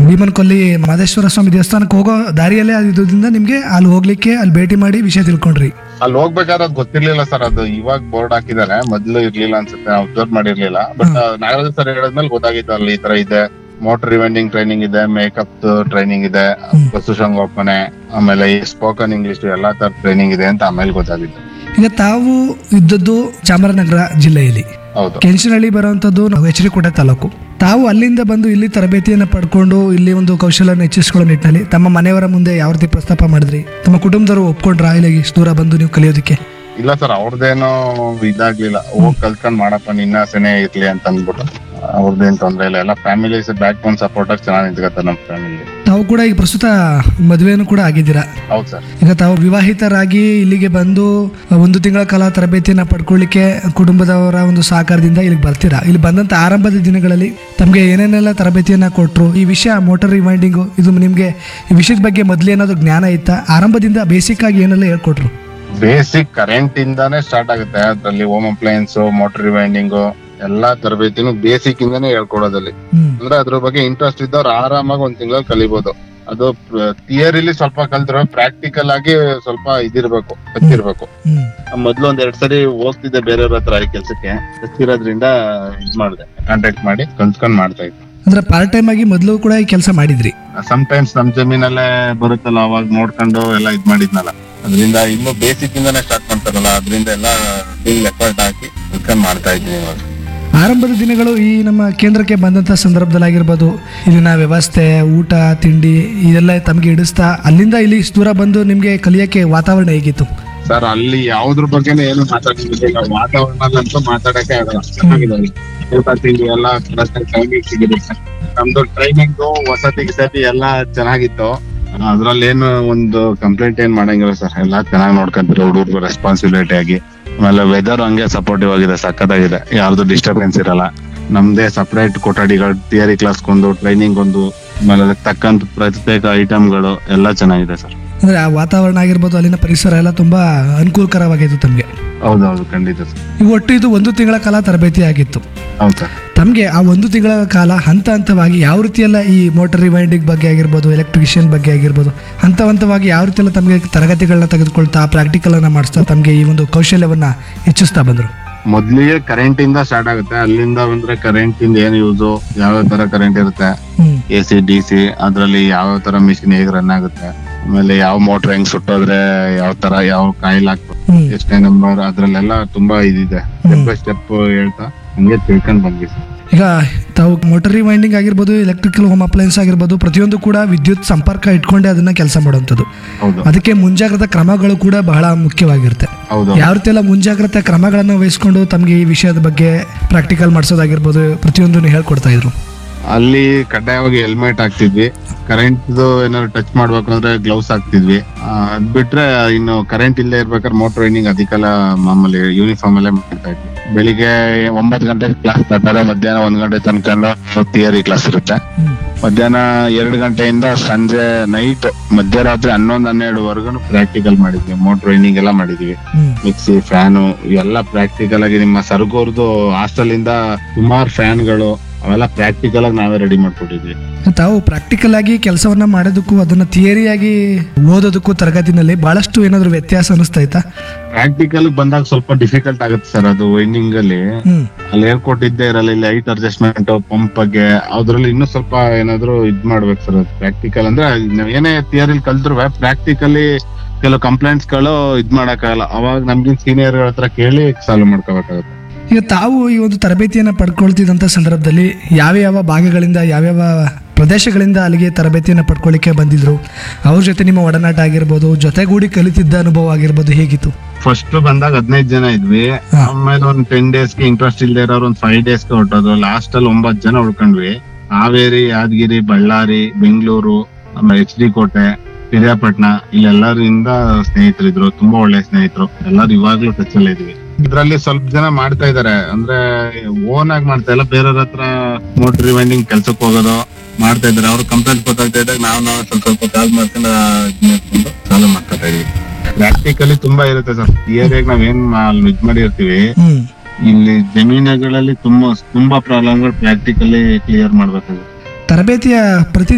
ಭೀಮನ್ ಕೊಲ್ಲಿ ಮಾದೇಶ್ವರ ಸ್ವಾಮಿ ದೇವಸ್ಥಾನಕ್ಕೆ ಹೋಗೋ ದಾರಿಯಲ್ಲೇ ಇದ್ದುದರಿಂದ ನಿಮ್ಗೆ ಅಲ್ಲಿ ಹೋಗ್ಲಿಕ್ಕೆ ಅಲ್ಲಿ ಭೇಟಿ ಮಾಡಿ ವಿಷಯ ತಿಳ್ಕೊಂಡ್ರಿ ಅಲ್ಲಿ ಹೋಗ್ಬೇಕಾದ್ರೆ ಅದ್ ಗೊತ್ತಿರ್ಲಿಲ್ಲ ಸರ್ ಅದು ಇವಾಗ ಬೋರ್ಡ್ ಹಾಕಿದ್ದಾರೆ ಮೊದ್ಲು ಇರ್ಲಿಲ್ಲ ಅನ್ಸುತ್ತೆ ಅಬ್ಸರ್ವ್ ಮಾಡಿರ್ಲಿಲ್ಲ ಬಟ್ ನಾಗರಾಜ್ ಸರ್ ಹೇಳಿದ್ಮೇಲೆ ಗೊತ್ತಾಗಿತ್ತು ಅಲ್ಲಿ ಈ ತರ ಇದೆ ಮೋಟರ್ ರಿವೆಂಡಿಂಗ್ ಟ್ರೈನಿಂಗ್ ಇದೆ ಮೇಕಪ್ ಟ್ರೈನಿಂಗ್ ಇದೆ ಹ್ಮ್. ಪಶುಸಂಗೋಪನೆ ಆಮೇಲೆ ಸ್ಪೋಕನ್ ಇಂಗ್ಲಿಷ್ ಎಲ್ಲಾ ತರ ಟ್ರೈನಿಂಗ್ ಇದೆ ಅಂತ ಆಮೇಲೆ ಗೊತ್ತಾಗಿತ್ತು ಈಗ ತಾವು ಇದ್ದದ್ದು ಚಾಮರಾಜನಗರ ಜಿಲ್ಲೆಯಲ್ಲಿ ಹೌದು ಕೆಂಚನಹಳ್ಳಿ ಬರುವಂಥದ್ದು ನಾವು ಎಚ್ ಡಿ ಕೋಟೆ ತಾಲೂಕು ತಾವು ಅಲ್ಲಿಂದ ಬಂದು ಇಲ್ಲಿ ತರಬೇತಿಯನ್ನು ಪಡ್ಕೊಂಡು ಇಲ್ಲಿ ಒಂದು ಕೌಶಲ್ಯನ ಹೆಚ್ಚಿಸ್ಕೊಳ್ಳೋ ನಿಟ್ಟಿನಲ್ಲಿ ತಮ್ಮ ಮನೆಯವರ ಮುಂದೆ ಯಾವ ರೀತಿ ಪ್ರಸ್ತಾಪ ಮಾಡಿದ್ರಿ ತಮ್ಮ ಕುಟುಂಬದವರು ಒಪ್ಕೊಂಡ್ರ ಇಲ್ಲಿ ಇಷ್ಟು ದೂರ ಬಂದು ನೀವು ಕಲಿಯೋದಕ್ಕೆ ಇಲ್ಲ ಸರ್ ಅವ್ರದ್ದೇನೋ ಇದಾಗ್ಲಿಲ್ಲ ಹೋಗ್ ಕಲ್ತ್ಕೊಂಡ್ ಮಾಡಪ್ಪ ನಿನ್ನ ಆಸೆನೆ ಇರ್ಲಿ ಅಂತ ಅಂದ್ಬಿಟ್ಟು ಅವ್ರದ್ದೇನ್ ತೊಂದ್ರೆ ಇಲ್ಲ ಎಲ್ಲ ಫ್ಯಾಮಿಲಿ ಬ್ಯಾಕ್ ಬೋನ್ ಸಪೋರ್ಟರ್ ಚೆನ್ನಾಗಿ ನಿಂತ್ಕೊತಾರೆ ನಮ್ಮ ಫ್ಯಾಮಿಲಿ ತಾವು ಕೂಡ ಈಗ ಪ್ರಸ್ತುತ ಮದುವೆನೂ ಕೂಡ ಆಗಿದ್ದೀರಾ ಹೌದು ಸರ್ ಈಗ ತಾವು ವಿವಾಹಿತರಾಗಿ ಇಲ್ಲಿಗೆ ಬಂದು ಒಂದು ತಿಂಗಳ ಕಾಲ ತರಬೇತಿಯನ್ನು ಪಡ್ಕೊಳ್ಳಿಕ್ಕೆ ಕುಟುಂಬದವರ ಒಂದು ಸಹಕಾರದಿಂದ ಇಲ್ಲಿಗೆ ಬರ್ತೀರಾ ಇಲ್ಲಿ ಬಂದಂತ ಆರಂಭದ ದಿನಗಳಲ್ಲಿ ತಮಗೆ ಏನೇನೆಲ್ಲ ತರಬೇತಿಯನ್ನ ಕೊಟ್ಟರು ಈ ವಿಷಯ ಮೋಟರ್ ರಿವೈಂಡಿಂಗು ಇದು ನಿಮಗೆ ಈ ವಿಷಯದ ಬಗ್ಗೆ ಮೊದಲು ಏನಾದ್ರು ಜ್ಞಾನ ಇತ್ತಾ ಆರಂಭದಿಂದ ಬೇಸಿಕ್ ಆಗಿ ಏನೆಲ್ಲ ಹೇಳ್ಕೊಟ್ರು ಬೇಸಿಕ್ ಕರೆಂಟ್ ಇಂದಾನೇ ಸ್ಟಾರ್ಟ್ ಆಗುತ್ತೆ ಅದ್ರಲ್ಲಿ ಹೋಮ್ ಅಪ್ಲಯನ್ಸ್ ಮೋಟರ್ ರಿವೈಂಡಿಂಗ್ ಎಲ್ಲಾ ತರಬೇತಿನೂ ಬೇಸಿಕ್ ಇಂದಾನೇ ಹೇಳ್ಕೊಡೋದಲ್ಲಿ ಹ್ಮ್ ಅಂದ್ರೆ ಅದ್ರ ಬಗ್ಗೆ ಇಂಟ್ರೆಸ್ಟ್ ಇದ್ದವ್ರು ಆರಾಮಾಗಿ ಒಂದ್ ತಿಂಗಳಲ್ಲಿ ಕಲಿಬಹುದು ಅದು ಥಿಯರಿಲಿ ಸ್ವಲ್ಪ ಕಲ್ತ್ರೆ ಪ್ರಾಕ್ಟಿಕಲ್ ಆಗಿ ಸ್ವಲ್ಪ ಇದಿರ್ಬೇಕು ಗೊತ್ತಿರ್ಬೇಕು ಹ್ಮ್ ಮೊದ್ಲು ಒಂದ್ ಎರಡ್ ಸರಿ ಹೋಗ್ತಿದ್ದೆ ಬೇರೆಯವ್ರ ಹತ್ರ ಈ ಕೆಲ್ಸಕ್ಕೆ ಗೊತ್ತಿರೋದ್ರಿಂದ ಇದ್ ಮಾಡಿದೆ ಕಾಂಟ್ಯಾಕ್ಟ್ ಮಾಡಿ ಕಲ್ತ್ಕೊಂಡ್ ಮಾಡ್ತಾ ಇದ್ದೆ ಅಂದ್ರೆ ಪಾರ್ಟ್ ಟೈಮ್ ಆಗಿ ಮೊದಲು ಕೂಡ ಈ ಕೆಲಸ ಮಾಡಿದ್ರಿ ಸಮ್ ಟೈಮ್ಸ್ ನಮ್ ಜಮೀನಲ್ಲೇ ಬರುತ್ತಲ್ಲ ಅವಾಗ ನೋಡ್ಕೊಂಡು ಎಲ್ಲ ಇದ್ ಮಾಡಿದ್ನಲ್ಲ ಅದರಿಂದ ಇನ್ನು ಬೇಸಿಕ್ ಇಂದಾನೆ ಸ್ಟಾರ್ಟ್ ಮಾಡ್ತಾರಲ್ಲ ಅದರಿಂದ ಎಲ್ಲ ಫುಲ್ ಎಫರ್ಟ್ ಹಾಕಿ ಕಲ್ತ್ಕೊಂಡ್ ಮಾಡ್ತಾ ಇದ್ದೀನಿ ಇವಾಗ ಆರಂಭದ ದಿನಗಳು ಈ ನಮ್ಮ ಕೇಂದ್ರಕ್ಕೆ ಬಂದಂಥ ಸಂದರ್ಭದಲ್ಲಿ ಆಗಿರ್ಬೋದು ಇಲ್ಲಿನ ವ್ಯವಸ್ಥೆ ಊಟ ತಿಂಡಿ ಇದೆಲ್ಲ ತಮಗೆ ಹಿಡಿಸ್ತಾ ಅಲ್ಲಿಂದ ಇಲ್ಲಿ ಇಷ್ಟು ದೂರ ಬಂದು ನಿಮಗೆ ಕಲಿಯೋಕ್ಕೆ ವಾತಾವರಣ ಹೇಗಿತ್ತು ಸರ್ ಅಲ್ಲಿ ಯಾವ್ದ್ರ ಬಗ್ಗೆನೇ ಏನು ಮಾತಾಡ್ತಿಲ್ಲ ವಾತಾವರಣಲ್ಲಂತೂ ಮಾತಾಡಕ್ಕೆ ಆಗಲ್ಲ ಚೆನ್ನಾಗಿದೆ ಅಲ್ಲಿ. ಊಟ ತಿಂಡಿ ಎಲ್ಲ ಟೈಮಿಂಗ್ ಸಿಗಿದೆ ನಮ್ದು ಟ್ರೈನಿಂಗ್ ವಸತಿ ಗಿಸತಿ ಎಲ್ಲ ಚೆನ್ನಾಗಿತ್ತು ಅದ್ರಲ್ಲಿ ಏನು ಒಂದು ಕಂಪ್ಲೇಂಟ್ ಏನ್ ಮಾಡಂಗಿಲ್ಲ ಸರ್ ಎಲ್ಲ ಚೆನ್ನಾಗಿ ನೋಡ್ಕೊಂತಾರೆ ಹುಡುಗರು ರೆಸ್ಪಾನ್ಸಿಬಿಲಿಟಿ ಆಗಿ ಆಮೇಲೆ ವೆದರ್ ಹಂಗೆ ಸಪೋರ್ಟಿವ್ ಆಗಿದೆ ಸಖತ್ತಾಗಿದೆ ಯಾರ್ದು ಡಿಸ್ಟರ್ಬೆನ್ಸ್ ಇರಲ್ಲ ನಮ್ದೇ ಸಪರೇಟ್ ಕೊಠಡಿಗಳು ಥಿಯರಿ ಕ್ಲಾಸ್ಗೊಂದು ಟ್ರೈನಿಂಗ್ ಒಂದು ಆಮೇಲೆ ಅದಕ್ಕೆ ತಕ್ಕಂತ ಪ್ರತ್ಯೇಕ ಐಟಮ್ಗಳು ಎಲ್ಲ ಚೆನ್ನಾಗಿದೆ ಸರ್ ಅಂದ್ರೆ ಆ ವಾತಾವರಣ ಆಗಿರ್ಬೋದು ಅಲ್ಲಿನ ಪರಿಸರ ಎಲ್ಲ ತುಂಬಾ ಅನುಕೂಲಕರವಾಗಿತ್ತು ತಮಗೆ ಹೌದೌದು ಖಂಡಿತ ಸರ್ ಈಗ ಒಟ್ಟು ಇದು ಒಂದು ತಿಂಗಳ ಕಾಲ ತರಬೇತಿ ಆಗಿತ್ತು ಹೌದು ಸರ್ ತಮಗೆ ಆ ಒಂದು ತಿಂಗಳ ಕಾಲ ಹಂತ ಹಂತವಾಗಿ ಯಾವ ರೀತಿಯೆಲ್ಲ ಈ ಮೋಟರ್ ರಿವೈಂಡಿಂಗ್ ಬಗ್ಗೆ ಆಗಿರ್ಬೋದು ಎಲೆಕ್ಟ್ರಿಷಿಯನ್ ಬಗ್ಗೆ ಆಗಿರ್ಬೋದು ಹಂತ ಹಂತವಾಗಿ ಯಾವ ರೀತಿಯೆಲ್ಲ ತಮಗೆ ತರಗತಿಗಳನ್ನ ತೆಗೆದುಕೊಳ್ತಾ ಪ್ರಾಕ್ಟಿಕಲ್ ಅನ್ನ ಮಾಡಿಸ್ತಾ ತಮಗೆ ಈ ಒಂದು ಕೌಶಲ್ಯವನ್ನ ಹೆಚ್ಚಿಸ್ತಾ ಬಂದರು ಮೊದ್ಲಿಗೆ ಕರೆಂಟ್ ಇಂದ ಸ್ಟಾರ್ಟ್ ಆಗುತ್ತೆ ಅಲ್ಲಿಂದ ಬಂದ್ರೆ ಕರೆಂಟ್ ಇಂದ ಏನ್ ಯೂಸ್ ಯಾವ ತರ ಕರೆಂಟ್ ಇರುತ್ತೆ hmm A C D C ಅದ್ರಲ್ಲಿ ಯಾವ ತರ ಮಿಷಿನ್ ಹೇಗ್ ರನ್ ಆಗುತ್ತೆ ಆಮೇಲೆ ಯಾವ ಮೋಟರ್ ಹೆಂಗ್ ಸುಟ್ಟೋದ್ರೆ ಯಾವ ತರ ಯಾವ ಕಾಯಿಲ್ ಹಾಕ್ಬೇಕು ಹ್ಮ್ ಎಷ್ಟನೇ ನಂಬರ್ ಅದ್ರಲ್ಲೆಲ್ಲ ತುಂಬಾ ಇದಿದೆ ಸ್ಟೆಪ್ ಬೈ ಸ್ಟೆಪ್ ಹೇಳ್ತಾ ಹಂಗೆ ತಿಳ್ಕೊಂಡ್ ಬಂದ್ವಿ ಸರ್ ಈಗ ತಾವು ಮೋಟರ್ ರಿವೈಂಡಿಂಗ್ ಆಗಿರ್ಬೋದು ಎಲೆಕ್ಟ್ರಿಕಲ್ ಹೋಮ್ ಅಪ್ಲಯನ್ಸ್ ಆಗಿರ್ಬೋದು ಪ್ರತಿಯೊಂದು ಕೂಡ ವಿದ್ಯುತ್ ಸಂಪರ್ಕ ಇಟ್ಕೊಂಡೆ ಅದನ್ನ ಕೆಲಸ ಮಾಡುವಂಥದ್ದು ಹೌದು ಅದಕ್ಕೆ ಮುಂಜಾಗ್ರತಾ ಕ್ರಮಗಳು ಕೂಡ ಬಹಳ ಮುಖ್ಯವಾಗಿರುತ್ತೆ ಹೌದು ಯಾವ ರೀತಿ ಎಲ್ಲ ಮುಂಜಾಗ್ರತಾ ಕ್ರಮಗಳನ್ನು ವಹಿಸ್ಕೊಂಡು ತಮಗೆ ಈ ವಿಷಯದ ಬಗ್ಗೆ ಪ್ರಾಕ್ಟಿಕಲ್ ಮಾಡಿಸೋದಾಗಿರ್ಬೋದು ಪ್ರತಿಯೊಂದನ್ನು ಹೇಳ್ಕೊಡ್ತಾ ಇದ್ರು ಅಲ್ಲಿ ಕಡ್ಡಾಯವಾಗಿ ಹೆಲ್ಮೆಟ್ ಹಾಕ್ತಿದ್ವಿ ಕರೆಂಟ್ ಏನಾದ್ರು ಟಚ್ ಮಾಡ್ಬೇಕು ಅಂದ್ರೆ ಗ್ಲೌಸ್ ಹಾಕ್ತಿದ್ವಿ ಆ, ಅದ್ ಬಿಟ್ರೆ ಇನ್ನು ಕರೆಂಟ್ ಇಲ್ಲದೆ ಇರ್ಬೇಕಾದ್ರೆ ಮೋಟರ್ ರೈನಿಂಗ್ ಅದಕ್ಕೆಲ್ಲ ಮಾಮೂಲಿ ಯೂನಿಫಾರ್ಮ್ ಅಲ್ಲೇ ಮಾಡ್ತಾ ಇದ್ವಿ ಬೆಳಿಗ್ಗೆ ಒಂಬತ್ತು ಗಂಟೆ ಕ್ಲಾಸ್ ತರ್ತಾರೆ ಮಧ್ಯಾಹ್ನ ಒಂದ್ ಗಂಟೆ ತನಕ ಥಿಯರಿ ಕ್ಲಾಸ್ ಇರುತ್ತೆ ಮಧ್ಯಾಹ್ನ ಎರಡು ಗಂಟೆಯಿಂದ ಸಂಜೆ ನೈಟ್ ಮಧ್ಯರಾತ್ರಿ ಹನ್ನೊಂದು ಹನ್ನೆರಡುವರೆಗೂ ಪ್ರಾಕ್ಟಿಕಲ್ ಮಾಡಿದ್ವಿ ಮೋಟರ್ ರೈನಿಂಗ್ ಎಲ್ಲ ಮಾಡಿದ್ವಿ ಹ್ಮ್ ಮಿಕ್ಸಿ ಫ್ಯಾನು ಇವೆಲ್ಲ ಪ್ರಾಕ್ಟಿಕಲ್ ಆಗಿ ನಿಮ್ಮ ಸರ್ಗೋರ್ದು ಹಾಸ್ಟೆಲ್ ಇಂದ ಸುಮಾರು ಫ್ಯಾನ್ಗಳು ಅವೆಲ್ಲ ಪ್ರಾಕ್ಟಿಕಲ್ ಆಗಿ ನಾವೇ ರೆಡಿ ಮಾಡ್ಕೊಟ್ಟಿದ್ವಿ ತಾವು ಪ್ರಾಕ್ಟಿಕಲ್ ಆಗಿ ಕೆಲಸವನ್ನ ಮಾಡೋದಕ್ಕೂ ಅದನ್ನ ಥಿಯರಿಯಾಗಿ ಓದೋದಕ್ಕೂ ತರಗತಿನಲ್ಲಿ ಬಹಳಷ್ಟು ಏನಾದ್ರು ವ್ಯತ್ಯಾಸ ಅನಿಸ್ತಾ ಇತ್ತಾ ಪ್ರಾಕ್ಟಿಕಲ್ ಬಂದಾಗ ಸ್ವಲ್ಪ ಡಿಫಿಕಲ್ಟ್ ಆಗುತ್ತೆ ಸರ್ ಅದು ವೈಂಡಿಂಗ್ ಅಲ್ಲಿ ಹ್ಮ್ ಅಲ್ಲಿ ಹೇಳ್ಕೊಟ್ಟಿದ್ದೆ ಇರಲ್ಲ ಇಲ್ಲಿ ಲೈಟ್ ಅಡ್ಜಸ್ಟ್ಮೆಂಟ್ ಪಂಪ್ ಬಗ್ಗೆ ಅದ್ರಲ್ಲಿ ಇನ್ನೂ ಸ್ವಲ್ಪ ಏನಾದ್ರು ಇದ್ ಮಾಡ್ಬೇಕು ಸರ್ ಪ್ರಾಕ್ಟಿಕಲ್ ಅಂದ್ರೆ ನಾವ್ ಏನೇ ಥಿಯರಿಲಿ ಕಲ್ತ್ರು ಪ್ರಾಕ್ಟಿಕಲಿ ಕೆಲವು ಕಂಪ್ಲೇಂಟ್ಸ್ ಗಳು ಇದ್ ಮಾಡಕ್ಕಾಗಲ್ಲ ಅವಾಗ ನಮ್ಗಿನ್ ಸೀನಿಯರ್ ಹತ್ರ ಕೇಳಿ ಸಾಲ್ವ್ ಮಾಡ್ಕೋಬೇಕಾಗುತ್ತೆ ಈಗ ತಾವು ಈ ಒಂದು ತರಬೇತಿಯನ್ನು ಪಡ್ಕೊಳ್ತಿದ್ದಂಥ ಸಂದರ್ಭದಲ್ಲಿ ಯಾವ ಯಾವ ಭಾಗಗಳಿಂದ ಯಾವ್ಯಾವ ಪ್ರದೇಶಗಳಿಂದ ಅಲ್ಲಿಗೆ ತರಬೇತಿಯನ್ನು ಪಡ್ಕೊಳ್ಳಿಕ್ಕೆ ಬಂದಿದ್ರು ಅವ್ರ ಜೊತೆ ನಿಮ್ಮ ಒಡನಾಟ ಆಗಿರ್ಬೋದು ಜೊತೆಗೂಡಿ ಕಲಿತಿದ್ದ ಅನುಭವ ಆಗಿರ್ಬೋದು ಹೇಗಿತ್ತು ಫಸ್ಟ್ ಬಂದಾಗ ಹದಿನೈದು ಜನ ಇದ್ವಿ ಹಾ. ಆಮೇಲೆ ಒಂದ್ ಟೆನ್ ಡೇಸ್ ಗೆ ಇಂಟ್ರೆಸ್ಟ್ ಇಲ್ದೇ ಇರೋರು ಒಂದ್ ಫೈವ್ ಡೇಸ್ ಗೆ ಹೊರಟೋದು ಲಾಸ್ಟ್ ಅಲ್ಲಿ ಒಂಬತ್ ಜನ ಉಳ್ಕೊಂಡ್ವಿ ಹಾವೇರಿ ಯಾದಗಿರಿ ಬಳ್ಳಾರಿ ಬೆಂಗಳೂರು ಆಮೇಲೆ ಎಚ್ ಡಿ ಕೋಟೆ ಪಿರಿಯಾಪಟ್ನ ಇಲ್ಲೆಲ್ಲರಿಂದ ಸ್ನೇಹಿತರಿದ್ರು ತುಂಬಾ ಒಳ್ಳೆ ಸ್ನೇಹಿತರು ಎಲ್ಲರೂ ಇವಾಗ್ಲೂ ಟಚ್ ಅಲ್ಲಿ ಇದೀವಿ ಇದ್ರಲ್ಲಿ ಸ್ವಲ್ಪ ಜನ ಮಾಡ್ತಾ ಇದಾರೆ ಅಂದ್ರೆ ಓನ್ ಆಗಿ ಮಾಡ್ತಾ ಇಲ್ಲ ಬೇರೆಯವ್ರ ಹತ್ರ ಮೋಟರ್ ರಿವೈಂಡಿಂಗ್ ಕೆಲ್ಸಕ್ಕೆ ಹೋಗೋದು ಮಾಡ್ತಾ ಇದಾರೆ ಅವ್ರು ಕಂಪ್ಲೇಂಟ್ ಗೊತ್ತಾಗ್ತಾ ಇದ್ದಾಗ ನಾವು ನಾವು ಸ್ವಲ್ಪ ಸ್ವಲ್ಪ ಕಾಲ್ ಮಾಡ್ಕೊಂಡು ಇದ್ ಮಾಡ್ಕೊಂಡು ಚಾಲು ಮಾಡ್ತಾ ಇದೀವಿ ಪ್ರಾಕ್ಟಿಕಲಿ ತುಂಬಾ ಇರುತ್ತೆ ಸರ್ ಥಿಯರಿಯಾಗಿ ನಾವೇನ್ ಇದ್ ಮಾಡಿರ್ತೀವಿ ಹ್ಮ್ ಇಲ್ಲಿ ಜಮೀನುಗಳಲ್ಲಿ ತುಂಬಾ ತುಂಬಾ ಪ್ರಾಬ್ಲಮ್ಗಳು ಪ್ರಾಕ್ಟಿಕಲಿ ಕ್ಲಿಯರ್ ಮಾಡ್ಬೇಕಾಗುತ್ತೆ ತರಬೇತಿಯ ಪ್ರತಿ